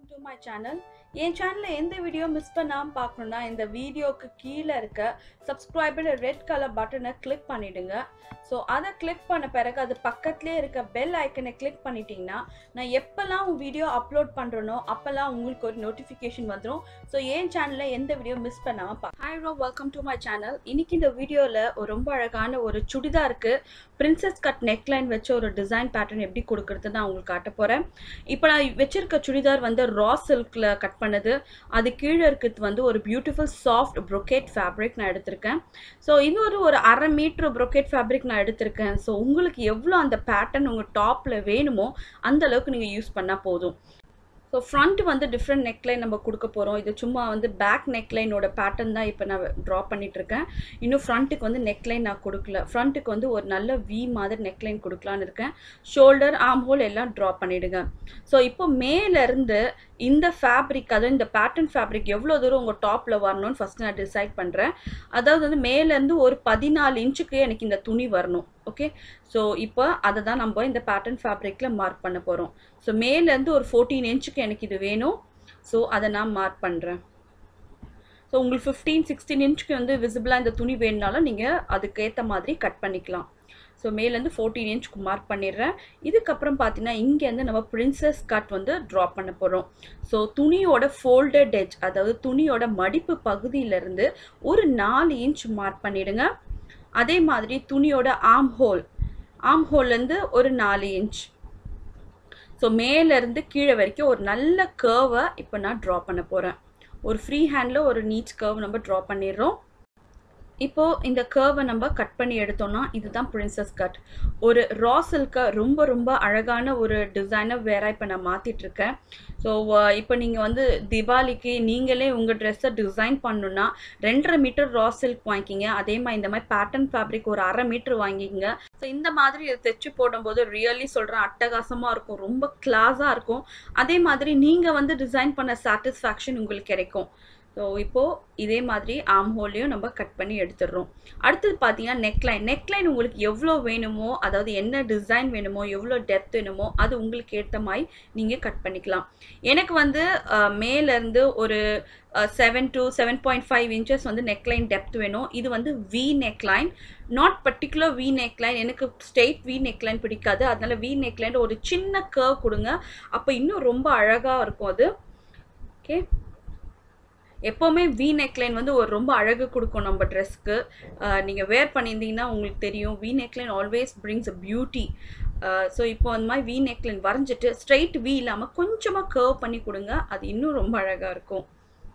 welcome to my channel என் சேனலில் எந்த வீடியோ மிஸ் பண்ணாமல் பார்க்கணுன்னா இந்த வீடியோக்கு கீழே இருக்க சப்ஸ்கிரைபர் ரெட் கலர் பட்டனை கிளிக் பண்ணிடுங்க ஸோ அதை கிளிக் பண்ண பிறகு அது பக்கத்துலேயே இருக்க பெல் ஐக்கனை கிளிக் பண்ணிட்டீங்கன்னா நான் எப்போல்லாம் வீடியோ அப்லோட் பண்ணுறனோ அப்போல்லாம் உங்களுக்கு ஒரு நோட்டிஃபிகேஷன் வந்துடும் ஸோ என் சேனலில் எந்த வீடியோ மிஸ் பண்ணாமல் பா ஹாய் ரோ வெல்கம் டு மை சேனல் இன்னைக்கு இந்த வீடியோவில் ஒரு ரொம்ப அழகான ஒரு சுடிதாருக்கு பிரின்சஸ் கட் நெக்லைன் வச்ச ஒரு டிசைன் பேட்டர்ன் எப்படி கொடுக்குறது நான் உங்களுக்கு காட்ட போகிறேன் இப்போ நான் வச்சிருக்க சுடிதார் வந்து ரா சில்கில் கட் பண்ணது அது கீழே இருக்கிறது வந்து ஒரு பியூட்டிஃபுல் சாஃப்ட் ப்ரொக்கேட் ஃபேப்ரிக் நான் எடுத்திருக்கேன் ஸோ இது ஒரு ஒரு அரை மீட்ரு ப்ரொக்கேட் ஃபேப்ரிக் நான் எடுத்திருக்கேன் ஸோ உங்களுக்கு எவ்வளோ அந்த பேட்டர்ன் உங்கள் டாப்பில் வேணுமோ அந்த அளவுக்கு நீங்கள் யூஸ் பண்ணால் போதும் ஸோ ஃப்ரண்ட் வந்து டிஃப்ரெண்ட் நெக்லைன் நம்ம கொடுக்க போகிறோம் இது சும்மா வந்து பேக் நெக்லைனோட பேட்டர்ன் தான் இப்போ நான் ட்ரா பண்ணிகிட்ருக்கேன் இன்னும் ஃப்ரண்ட்டுக்கு வந்து நெக்லைன் நான் கொடுக்கல ஃப்ரண்ட்டுக்கு வந்து ஒரு நல்ல வி மாதிரி நெக்லைன் கொடுக்கலான்னு இருக்கேன் ஷோல்டர் ஆம் ஹோல் எல்லாம் ட்ரா பண்ணிவிடுங்க ஸோ இப்போ மேலேருந்து இந்த ஃபேப்ரிக் அதாவது இந்த பேட்டர்ன் ஃபேப்ரிக் எவ்வளோ தூரம் உங்கள் டாப்பில் வரணும்னு ஃபஸ்ட்டு நான் டிசைட் பண்ணுறேன் அதாவது வந்து மேலேருந்து ஒரு பதினாலு இன்ச்சுக்கு எனக்கு இந்த துணி வரணும் ஓகே ஸோ இப்போ அதை தான் நம்ம இந்த பேட்டர்ன் ஃபேப்ரிக்கில் மார்க் பண்ண போகிறோம் ஸோ மேலேருந்து ஒரு ஃபோர்டீன் இன்ச்சுக்கு எனக்கு இது வேணும் ஸோ அதை நான் மார்க் பண்ணுறேன் ஸோ உங்களுக்கு ஃபிஃப்டீன் சிக்ஸ்டீன் இன்ச்சுக்கு வந்து விசிபிளாக இந்த துணி வேணுனாலும் நீங்கள் அதுக்கேற்ற மாதிரி கட் பண்ணிக்கலாம் ஸோ மேலேருந்து ஃபோர்டீன் இன்ச்சுக்கு மார்க் பண்ணிடுறேன் இதுக்கப்புறம் பார்த்தீங்கன்னா இங்கேருந்து நம்ம பிரின்சஸ் கட் வந்து ட்ரா பண்ண போகிறோம் ஸோ துணியோட ஃபோல்டட் எட்ஜ் அதாவது துணியோட மடிப்பு பகுதியிலேருந்து ஒரு நாலு இன்ச் மார்க் பண்ணிவிடுங்க அதே மாதிரி துணியோட ஆம் ஹோல் ஆம் ஹோல்லேருந்து ஒரு நாலு இன்ச் ஸோ மேலேருந்து கீழே வரைக்கும் ஒரு நல்ல கேர்வை இப்போ நான் ட்ரா பண்ண போகிறேன் ஒரு ஃப்ரீ ஹேண்டில் ஒரு நீட் கர்வ் நம்ம ட்ரா பண்ணிடுறோம் இப்போது இந்த கேர்வை நம்ம கட் பண்ணி எடுத்தோம்னா இதுதான் பிரின்சஸ் கட் ஒரு ரா சில்கை ரொம்ப ரொம்ப அழகான ஒரு டிசைனை வேற இப்போ நான் மாற்றிட்டுருக்கேன் ஸோ இப்போ நீங்கள் வந்து தீபாவளிக்கு நீங்களே உங்கள் ட்ரெஸ்ஸை டிசைன் பண்ணணுன்னா ரெண்டரை மீட்டர் ரா சில்க் வாங்கிக்கிங்க அதே மாதிரி இந்த மாதிரி பேட்டர்ன் ஃபேப்ரிக் ஒரு அரை மீட்டர் வாங்கிக்கிங்க ஸோ இந்த மாதிரி இதை தைச்சு போடும்போது ரியலி சொல்கிறேன் அட்டகாசமாக இருக்கும் ரொம்ப கிளாஸாக இருக்கும் அதே மாதிரி நீங்கள் வந்து டிசைன் பண்ண சாட்டிஸ்ஃபேக்ஷன் உங்களுக்கு கிடைக்கும் ஸோ இப்போது இதே மாதிரி ஆம் ஹோல்லையும் நம்ம கட் பண்ணி எடுத்துடுறோம் அடுத்தது பார்த்தீங்கன்னா நெக்லைன் நெக்லைன் உங்களுக்கு எவ்வளோ வேணுமோ அதாவது என்ன டிசைன் வேணுமோ எவ்வளோ டெப்த் வேணுமோ அது உங்களுக்கு ஏற்ற மாதிரி நீங்கள் கட் பண்ணிக்கலாம் எனக்கு வந்து மேலேருந்து ஒரு seven to seven point five inches வந்து நெக்லைன் டெப்த் வேணும் இது வந்து V neckline not particular V neckline எனக்கு ஸ்ட்ரெயிட் வி நெக்லைன் பிடிக்காது அதனால வி நெக்லைன் ஒரு சின்ன கர்வ் கொடுங்க அப்போ இன்னும் ரொம்ப அழகாக இருக்கும் அது ஓகே எப்போவுமே வி நெக்லைன் வந்து ஒரு ரொம்ப அழகு கொடுக்கும் நம்ம ட்ரெஸ்க்கு நீங்கள் வேர் பண்ணியிருந்தீங்கன்னா உங்களுக்கு தெரியும் V neckline always brings a beauty so இப்போ அந்த மாதிரி வி நெக்லைன் வரைஞ்சிட்டு ஸ்ட்ரைட் வி இல்லாமல் கொஞ்சமாக கர்வ் பண்ணி கொடுங்க அது இன்னும் ரொம்ப அழகாக இருக்கும்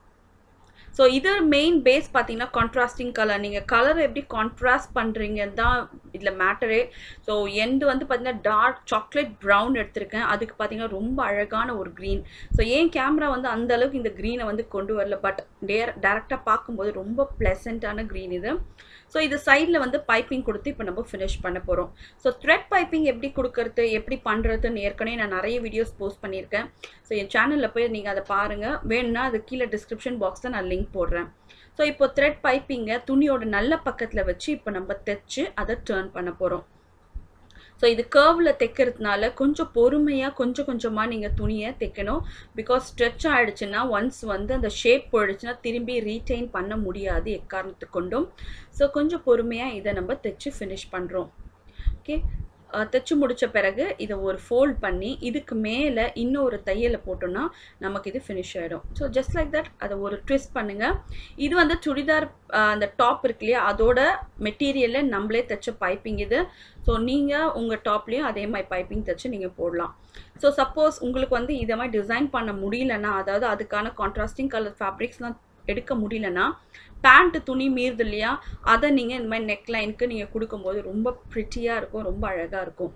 ஸோ இது மெயின் பேஸ் பார்த்தீங்கன்னா கான்ட்ராஸ்டிங் கலர் நீங்கள் கலர் எப்படி கான்ட்ராஸ்ட் பண்ணுறீங்க தான் இதில் மேட்டரே ஸோ எந்து வந்து பார்த்தீங்கன்னா டார்க் சாக்லேட் ப்ரௌன் எடுத்திருக்கேன் அதுக்கு பார்த்தீங்கன்னா ரொம்ப அழகான ஒரு க்ரீன் ஸோ ஏன் கேமரா வந்து அந்த அளவுக்கு இந்த க்ரீனை வந்து கொண்டு வரல பட் டேர் டேரெக்டாக பார்க்கும்போது ரொம்ப ப்ளசண்ட்டான க்ரீன் இது ஸோ இது சைடில் வந்து பைப்பிங் கொடுத்து இப்போ நம்ம ஃபினிஷ் பண்ண போகிறோம் ஸோ த்ரெட் பைப்பிங் எப்படி கொடுக்கறது எப்படி பண்ணுறதுன்னு ஏற்கனவே நான் நிறைய வீடியோஸ் போஸ்ட் பண்ணியிருக்கேன் ஸோ என் சேனலில் போய் நீங்கள் அதை பாருங்கள் வேணும்னா அது கீழே டிஸ்கிரிப்ஷன் பாக்ஸில் நான் லிங்க் போடுறேன் ஸோ இப்போ த்ரெட் பைப்பிங்கை துணியோட நல்ல பக்கத்தில் வச்சு இப்போ நம்ம தைச்சு அதை டேர்ன் பண்ண போகிறோம் ஸோ இது கேர்வில் தைக்கிறதுனால கொஞ்சம் பொறுமையாக கொஞ்சம் கொஞ்சமாக நீங்கள் துணியை தைக்கணும் பிகாஸ் ஸ்ட்ரெச் ஆகிடுச்சுன்னா ஒன்ஸ் வந்து அந்த ஷேப் போயிடுச்சுன்னா திரும்பி ரீட்டைன் பண்ண முடியாது எக்காரணத்து கொண்டும் ஸோ கொஞ்சம் பொறுமையாக இதை நம்ம தைச்சு ஃபினிஷ் பண்ணுறோம் ஓகே தைச்சு முடித்த பிறகு இதை ஒரு ஃபோல்ட் பண்ணி இதுக்கு மேலே இன்னொரு தையலை போட்டோன்னா நமக்கு இது ஃபினிஷ் ஆகிடும் ஸோ ஜஸ்ட் லைக் தட் அதை ஒரு ட்விஸ்ட் பண்ணுங்கள் இது வந்து சுடிதார் அந்த டாப் இருக்கு இல்லையா அதோட மெட்டீரியலில் நம்மளே தைச்ச பைப்பிங் இது ஸோ நீங்கள் உங்கள் டாப்லேயும் அதே மாதிரி பைப்பிங் தைச்சு நீங்கள் போடலாம் ஸோ சப்போஸ் உங்களுக்கு வந்து இதை மாதிரி டிசைன் பண்ண முடியலன்னா அதாவது அதுக்கான கான்ட்ராஸ்டிங் கலர் ஃபேப்ரிக்ஸ்லாம் எடுக்க முடியலன்னா பேண்ட்டு துணி மீறுது இல்லையா அதை நீங்கள் இந்த மாதிரி நெக் லைனுக்கு நீங்கள் கொடுக்கும்போது ரொம்ப ப்ரிட்டியாக இருக்கும் ரொம்ப அழகாக இருக்கும்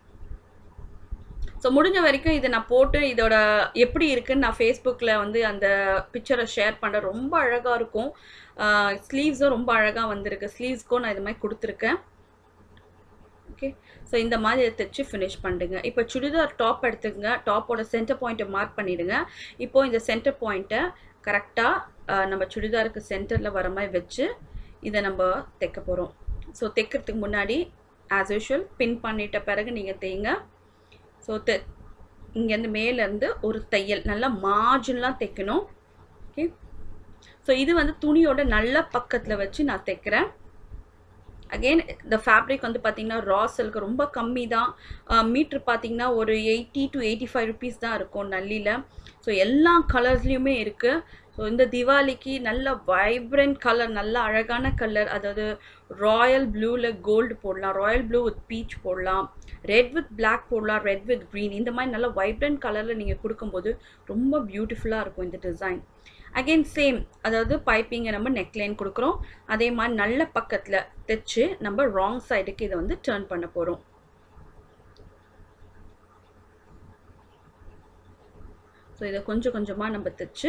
ஸோ முடிஞ்ச வரைக்கும் இதை நான் போட்டு இதோட எப்படி இருக்குன்னு நான் ஃபேஸ்புக்கில் வந்து அந்த பிக்சரை ஷேர் பண்ணுறேன் ரொம்ப அழகாக இருக்கும் ஸ்லீவ்ஸும் ரொம்ப அழகாக வந்திருக்கு ஸ்லீவ்ஸ்க்கும் நான் இது மாதிரி கொடுத்துருக்கேன் ஓகே ஸோ இந்த மாதிரி தைச்சு ஃபினிஷ் பண்ணிடுங்க இப்போ சுடிதார் டாப் எடுத்துக்கங்க டாப்போட சென்டர் பாயிண்ட்டை மார்க் பண்ணிவிடுங்க இப்போது இந்த சென்டர் பாயிண்ட்டை கரெக்டாக நம்ம சுடிதாருக்கு சென்டரில் வர மாதிரி வச்சு இதை நம்ம தைக்க போகிறோம் ஸோ தைக்கிறதுக்கு முன்னாடி ஆஸ் யூஷுவல் பின் பண்ணிட்ட பிறகு நீங்கள் தைங்க ஸோ தெ இங்கேருந்து மேலேருந்து ஒரு தையல் நல்லா மார்ஜின்லாம் தைக்கணும் ஓகே ஸோ இது வந்து துணியோட நல்ல பக்கத்தில் வச்சு நான் தைக்கிறேன் அகெயின் இந்த ஃபேப்ரிக் வந்து பார்த்தீங்கன்னா ரா சில்க் ரொம்ப கம்மி தான் மீட்ரு பார்த்தீங்கன்னா ஒரு eighty to eighty five rupees தான் இருக்கும் நல்லியில் ஸோ எல்லா கலர்ஸ்லேயுமே இருக்குது ஸோ இந்த திவாலிக்கு நல்ல வைப்ரண்ட் கலர் நல்ல அழகான கலர் அதாவது ராயல் ப்ளூவில் கோல்டு போடலாம் ராயல் ப்ளூ வித் பீச் போடலாம் ரெட் வித் பிளாக் போடலாம் ரெட் வித் க்ரீன் இந்த மாதிரி நல்ல வைப்ரண்ட் கலரில் நீங்கள் கொடுக்கும்போது ரொம்ப பியூட்டிஃபுல்லாக இருக்கும் இந்த டிசைன் அகெயின் சேம் அதாவது பைப்பிங்கை நம்ம நெக்லைன் கொடுக்குறோம் அதே மாதிரி நல்ல பக்கத்தில் தைச்சு நம்ம ராங் சைடுக்கு இதை வந்து டேர்ன் பண்ண போகிறோம் ஸோ இதை கொஞ்சம் கொஞ்சமாக நம்ம தைச்சு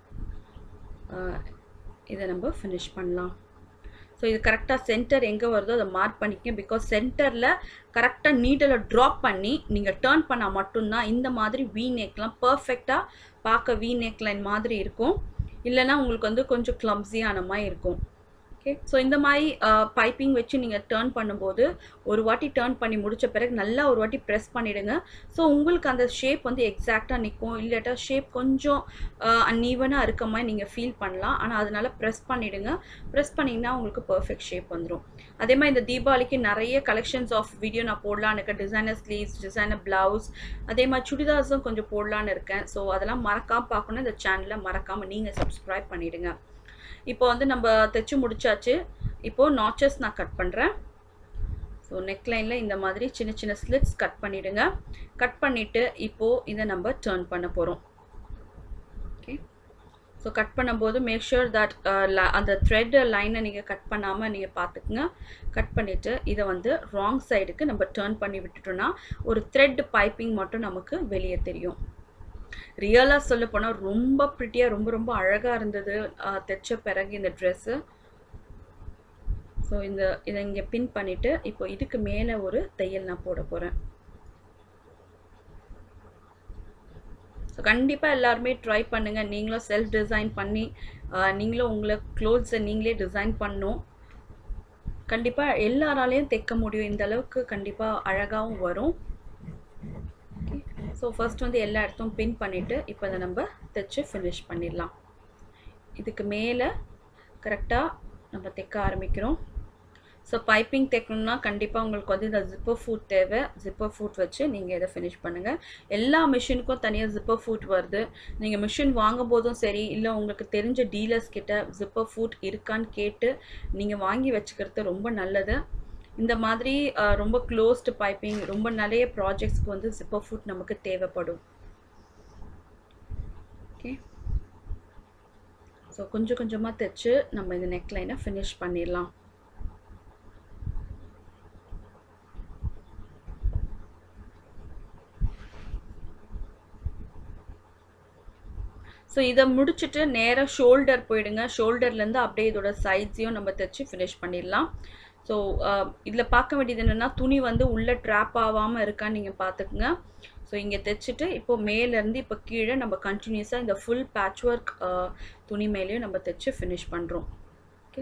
இதை நம்ம ஃபினிஷ் பண்ணலாம் ஸோ இது கரெக்டாக சென்டர் எங்கே வருதோ அதை மார்க் பண்ணிக்கங்க பிகாஸ் சென்டரில் கரெக்டாக நீட்டில் ட்ராப் பண்ணி நீங்கள் டேர்ன் பண்ணால் மட்டும்தான் இந்த மாதிரி வீ நெக்லாம் பர்ஃபெக்டாக பார்க்க வீ நெக் லைன் மாதிரி இருக்கும் இல்லைனா உங்களுக்கு வந்து கொஞ்சம் கிளம்ஸியான மாதிரி இருக்கும் ஓகே ஸோ இந்த மாதிரி பைப்பிங் வச்சு நீங்கள் டேர்ன் பண்ணும்போது ஒரு வாட்டி டேர்ன் பண்ணி முடித்த பிறகு நல்லா ஒரு வாட்டி ப்ரெஸ் பண்ணிவிடுங்க ஸோ உங்களுக்கு அந்த ஷேப் வந்து எக்ஸாக்டாக நிற்கும் இல்லாட்டா ஷேப் கொஞ்சம் அன்ஈவனாக இருக்க மாதிரி நீங்கள் ஃபீல் பண்ணலாம் ஆனால் அதனால் ப்ரெஸ் பண்ணிவிடுங்க ப்ரெஸ் பண்ணிங்கன்னா உங்களுக்கு பர்ஃபெக்ட் ஷேப் வந்துடும் அதே மாதிரி இந்த தீபாவளிக்கு நிறைய கலெக்ஷன்ஸ் ஆஃப் வீடியோ நான் போடலான்னு இருக்கேன் டிசைனர் ஸ்லீவ்ஸ் டிசைனர் ப்ளவுஸ் அதே மாதிரி சுடிதார்ஸும் கொஞ்சம் போடலான்னு இருக்கேன் ஸோ அதெல்லாம் மறக்காமல் பார்க்கணும் இந்த சேனலை மறக்காமல் நீங்கள் சப்ஸ்கிரைப் பண்ணிவிடுங்க இப்போ வந்து நம்ம தைச்சு முடிச்சாச்சு இப்போது நாச்சஸ் நான் கட் பண்ணுறேன் ஸோ நெக்லைனில் இந்த மாதிரி சின்ன சின்ன ஸ்லிட்ஸ் கட் பண்ணிவிடுங்க கட் பண்ணிவிட்டு இப்போது இதை நம்ம டேர்ன் பண்ண போகிறோம் ஓகே ஸோ கட் பண்ணும்போது மேக் ஷூர் தட் அந்த த்ரெட் லைனை நீங்கள் கட் பண்ணாமல் நீங்கள் பார்த்துக்குங்க கட் பண்ணிவிட்டு இதை வந்து ராங் சைடுக்கு நம்ம டேர்ன் பண்ணி விட்டுட்டோன்னா ஒரு த்ரெட் பைப்பிங் மட்டும் நமக்கு வெளியே தெரியும் ரியலாக சொல்ல போனால் ரொம்ப ப்ரிட்டியாக ரொம்ப ரொம்ப அழகாக இருந்தது தைச்ச பிறகு இந்த ட்ரெஸ்ஸு ஸோ இந்த இதை இங்கே பின் பண்ணிவிட்டு இப்போ இதுக்கு மேலே ஒரு தையல் நான் போட போகிறேன் ஸோ கண்டிப்பாக எல்லாருமே ட்ரை பண்ணுங்கள் நீங்களும் செல்ஃப் டிசைன் பண்ணி நீங்களும் உங்களை க்ளோத்ஸை நீங்களே டிசைன் பண்ணும் கண்டிப்பாக எல்லாராலையும் தைக்க முடியும் இந்த அளவுக்கு கண்டிப்பாக அழகாகவும் வரும் ஸோ ஃபர்ஸ்ட் வந்து எல்லா இடத்தும் பின் பண்ணிவிட்டு இப்போ அதை நம்ம தைச்சு ஃபினிஷ் பண்ணிடலாம் இதுக்கு மேலே கரெக்டாக நம்ம தைக்க ஆரம்பிக்கிறோம் ஸோ பைப்பிங் தைக்கணும்னா கண்டிப்பாக உங்களுக்கு வந்து இந்த ஜிப்பர் ஃபூட் தேவை ஜிப்பர் ஃபூட் வச்சு நீங்கள் இதை ஃபினிஷ் பண்ணுங்கள் எல்லா மிஷினுக்கும் தனியாக ஜிப்பர் ஃபூட் வருது நீங்கள் மிஷின் வாங்கும் போதும் சரி இல்லை உங்களுக்கு தெரிஞ்ச டீலர்ஸ் கிட்ட ஜிப்பர் ஃபூட் இருக்கான்னு கேட்டு நீங்கள் வாங்கி வச்சுக்கிறது ரொம்ப நல்லது இந்த மாதிரி ரொம்ப க்ளோஸ்டு பைப்பிங் ரொம்ப நிறைய ப்ராஜெக்ட்ஸ்க்கு வந்து ஜிப்பர் ஃபுட் நமக்கு தேவைப்படும் ஓகே ஸோ கொஞ்சம் கொஞ்சமாக தைச்சு நம்ம இந்த நெக்லைனை ஃபினிஷ் பண்ணிடலாம் ஸோ இதை முடிச்சுட்டு நேராக ஷோல்டர் போயிடுங்க ஷோல்டர்லேருந்து அப்படியே இதோட சைட்ஸையும் நம்ம தைச்சு ஃபினிஷ் பண்ணிடலாம் ஸோ இதில் பார்க்க வேண்டியது என்னென்னா துணி வந்து உள்ளே ட்ராப் ஆகாமல் இருக்கான்னு நீங்கள் பார்த்துக்குங்க ஸோ இங்கே தைச்சிட்டு இப்போ மேலேருந்து இப்போ கீழே நம்ம கண்டினியூஸாக இந்த ஃபுல் பேட்ச் ஒர்க் துணி மேலேயும் நம்ம தைச்சு ஃபினிஷ் பண்ணுறோம் ஓகே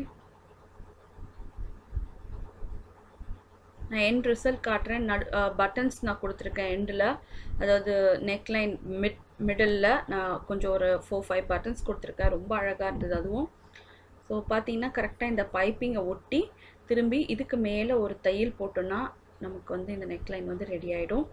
நான் எண்ட் ரிசல்ட் காட்டுறேன் நடு பட்டன்ஸ் நான் கொடுத்துருக்கேன் எண்டில் அதாவது நெக்லைன் மிட் மிடில் நான் கொஞ்சம் ஒரு ஃபோர் ஃபைவ் பட்டன்ஸ் கொடுத்துருக்கேன் ரொம்ப அழகாக இருந்தது அதுவும் ஸோ பார்த்தீங்கன்னா கரெக்டாக இந்த பைப்பிங்கை ஒட்டி திரும்பி இதுக்கு மேலே ஒரு தையல் போட்டோன்னா நமக்கு வந்து இந்த நெக்லைன் வந்து ரெடி ஆகிடும்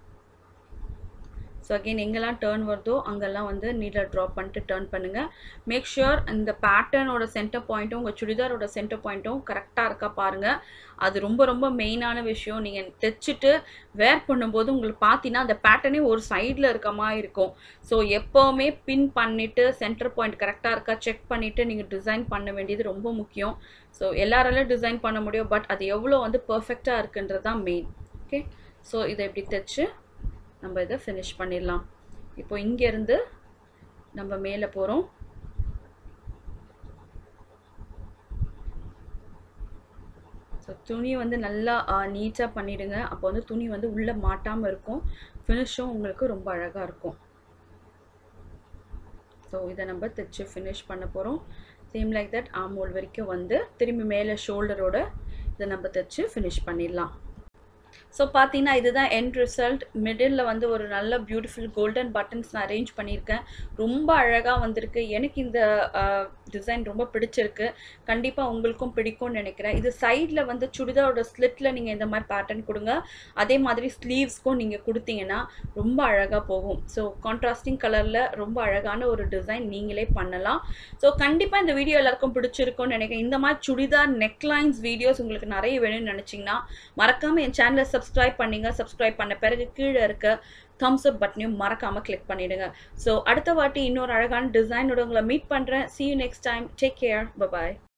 ஸோ அகெயின் எங்கெல்லாம் டேர்ன் வருதோ அங்கெல்லாம் வந்து நீடில் ட்ராப் பண்ணிட்டு டேர்ன் பண்ணுங்கள் மேக் ஷுர் இந்த பேட்டர்னோட சென்டர் பாயிண்ட்டும் உங்கள் சுடிதாரோட சென்டர் பாயிண்ட்டும் கரெக்டாக இருக்கா பாருங்கள் அது ரொம்ப ரொம்ப மெயினான விஷயம் நீங்கள் தைச்சிட்டு வேர் பண்ணும்போது உங்களுக்கு பார்த்தீங்கன்னா அந்த பேட்டர்னே ஒரு சைடில் இருக்க மாதிரி இருக்கும் ஸோ எப்போவுமே பின் பண்ணிவிட்டு சென்டர் பாயிண்ட் கரெக்டாக இருக்கா செக் பண்ணிவிட்டு நீங்கள் டிசைன் பண்ண வேண்டியது ரொம்ப முக்கியம் ஸோ எல்லாராலையும் டிசைன் பண்ண முடியும் பட் அது எவ்வளோ வந்து பர்ஃபெக்டாக இருக்குன்றது தான் மெயின் ஓகே ஸோ இதை எப்படி தைச்சு நம்ம இதை ஃபினிஷ் பண்ணிடலாம் இப்போ இங்கேருந்து நம்ம மேலே போகிறோம் ஸோ துணி வந்து நல்லா நீட்டாக பண்ணிவிடுங்க அப்போ வந்து துணி வந்து உள்ளே மாட்டாமல் இருக்கும் ஃபினிஷும் உங்களுக்கு ரொம்ப அழகாக இருக்கும் ஸோ இதை நம்ம தைச்சு ஃபினிஷ் பண்ண போகிறோம் சேம் லைக் தட் ஆமோல் வரைக்கும் வந்து திரும்பி மேலே ஷோல்டரோட இதை நம்ம தைச்சு ஃபினிஷ் பண்ணிடலாம் ஸோ பார்த்தீங்கன்னா இதுதான் எண்ட் ரிசல்ட் மிடில் வந்து ஒரு நல்ல பியூட்டிஃபுல் கோல்டன் பட்டன்ஸ் நான் அரேஞ்ச் பண்ணியிருக்கேன் ரொம்ப அழகாக வந்திருக்கு எனக்கு இந்த டிசைன் ரொம்ப பிடிச்சிருக்கு கண்டிப்பாக உங்களுக்கும் பிடிக்கும்னு நினைக்கிறேன் இது சைடில் வந்து சுடிதாரோட ஸ்லிட்டில் நீங்கள் இந்த மாதிரி பேட்டர்ன் கொடுங்க அதே மாதிரி ஸ்லீவ்ஸ்க்கும் நீங்கள் கொடுத்தீங்கன்னா ரொம்ப அழகாக போகும் ஸோ கான்ட்ராஸ்டிங் கலரில் ரொம்ப அழகான ஒரு டிசைன் நீங்களே பண்ணலாம் ஸோ கண்டிப்பாக இந்த வீடியோ எல்லாருக்கும் பிடிச்சிருக்கும்னு நினைக்கிறேன் இந்த மாதிரி சுடிதார் நெக்லைன்ஸ் வீடியோஸ் உங்களுக்கு நிறைய வேணும்னு நினச்சிங்கன்னா மறக்காமல் என் சேனலை சப்ஸ்கிரைப் பண்ணிங்க சப்ஸ்கிரைப் பண்ண பிறகு கீழே இருக்க தம்ஸ் அப் பட்டனையும் மறக்காமல் கிளிக் பண்ணிடுங்க ஸோ அடுத்த வாட்டி இன்னொரு அழகான டிசைனோட உங்களை மீட் பண்ணுறேன் see you next time take care bye bye